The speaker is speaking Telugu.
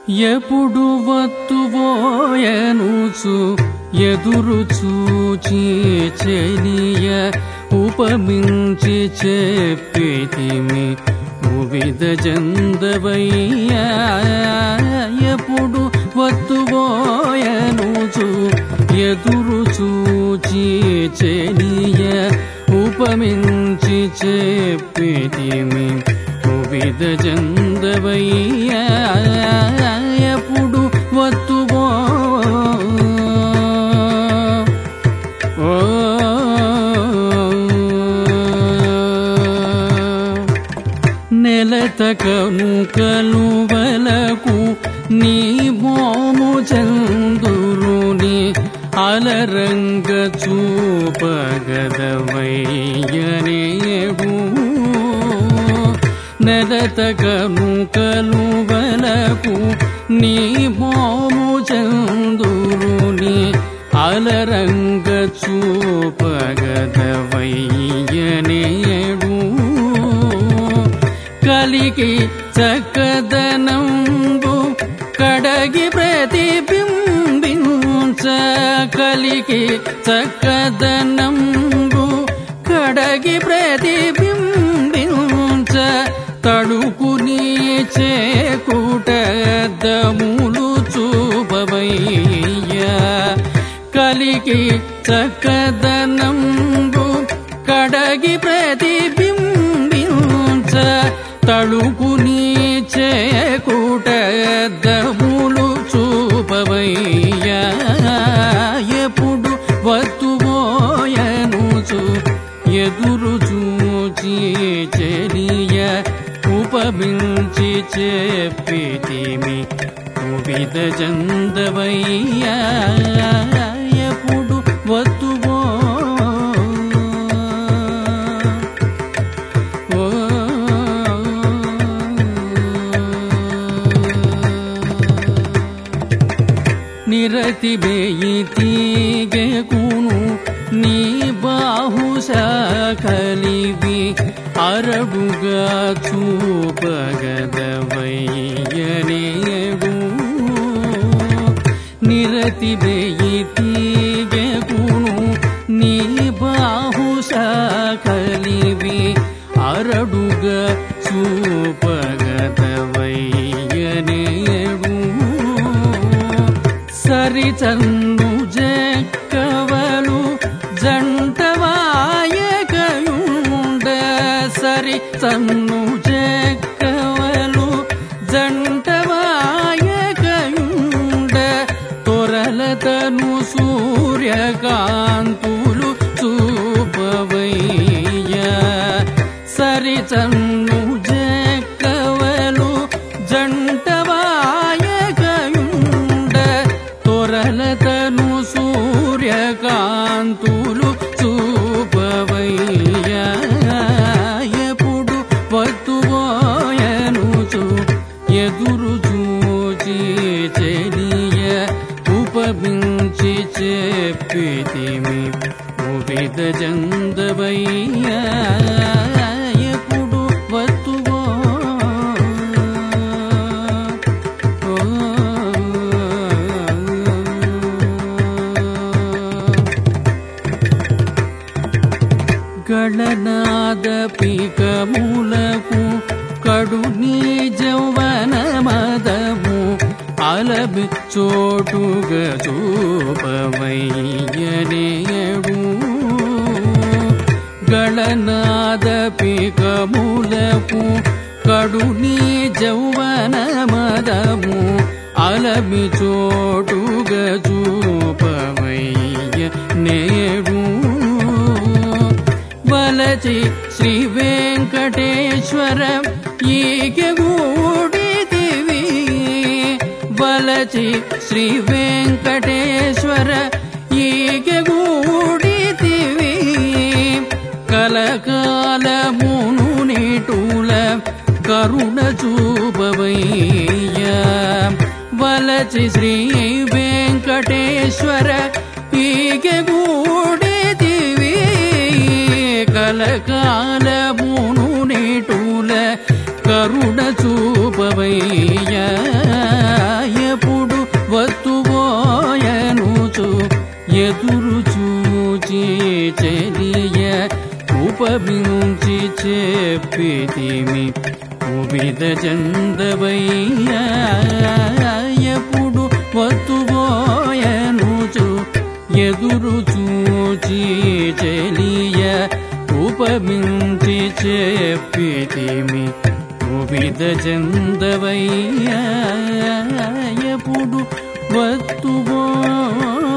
ఎప్పుడు వత్తువోయనుచు ఎదురు చూచి చెలియ ఉపమించి చెప్పితిమి వివిధ జందవయ్యా ఎప్పుడు వత్తువోయనుచు ఎదురు చూచి చెలియ ఉపమించి చెప్పితిమి వివిధ జందవయ్యా ఎప్పుడు వత్తువో ఓ నెలతకను కలువలకు నీ మోము చందురుని అలరంగ చూపగదవయ్యనేడు నెలతకను కలువలకు నీ మోము చందురుని అలరంగ చూపగదవయ్యనేడు కలికి చక్కదనంబు కడగి ప్రతిబింబించ కలికి చక్కదనంబు కడగి ప్రతిబింబించ తడుకు నీ చేకూటదములు చూపవయ్యా కలికి చక్కదనంబు కడగి ప్రతిబింబించ తడుకు నీ చేకూటదములు చూపవయ్యా ఎప్పుడు వత్తువోయనుచు ఎదురు చూచి చెలియ ఉపమించి చెప్పితిమి వివిధ జందవయ్యా ఎప్పుడు వత్తువో ఓ నిరతి బేయి తీగెకును నీ బాహుశ కలివి అరడుగా చూపగదవయ్యనేడు నిరతి బేయి తీగెకును నీ బాహుశ కలివి అరడుగా చూపగదవయ్యనేడు సరి చన్ను జక్కవలు జంటవాయకయుండ సరి చన్ను జక్కవలు జంటవాయకయుండ తొరలతను సూర్యకాంతులు చూపవయ్యా సరి చన్ను జక్కవలు జంటవాయకయుండ తొరలతను సూర్యకాంతులు చూపవయ్యా ఎప్పుడు వత్తువోయనుచు ఎదురు చూచి చెలియ ఉపమించి చెప్పితిమి వివిధ జందవయ్యా ఎప్పుడు వత్తువో ఓ గళనాద పీకములకు కడు నీ జౌవన మదము అలబి చోటుగా చూపవయ్యనేడు గళనాద పీకములకు కడు నీ జౌవన మదము అలమి చోటుగా చూపవయ్య నేడు వలచి శ్రీ వెంకటేశ్వర ఈగె గూడితివి వలచి శ్రీ వెంకటేశ్వర ఈగె గూడితివి కలకాలమును నీటుల కరుణ చూపవయ్యా వలచి శ్రీ వెంకటేశ్వర ఈగె గూడితివి కలకాలమును నీటుల కరుణ చూపవయ్యా ఉపమించి చెప్పితిమి ఉవిద చందవయ్యా ఎప్పుడు వత్తుబోయనుచు ఎదురు చూచి చెలియ ఉపమించి చెప్పితిమి ఉవిద చందవయ్యా ఎప్పుడు వత్తుబోయనుచు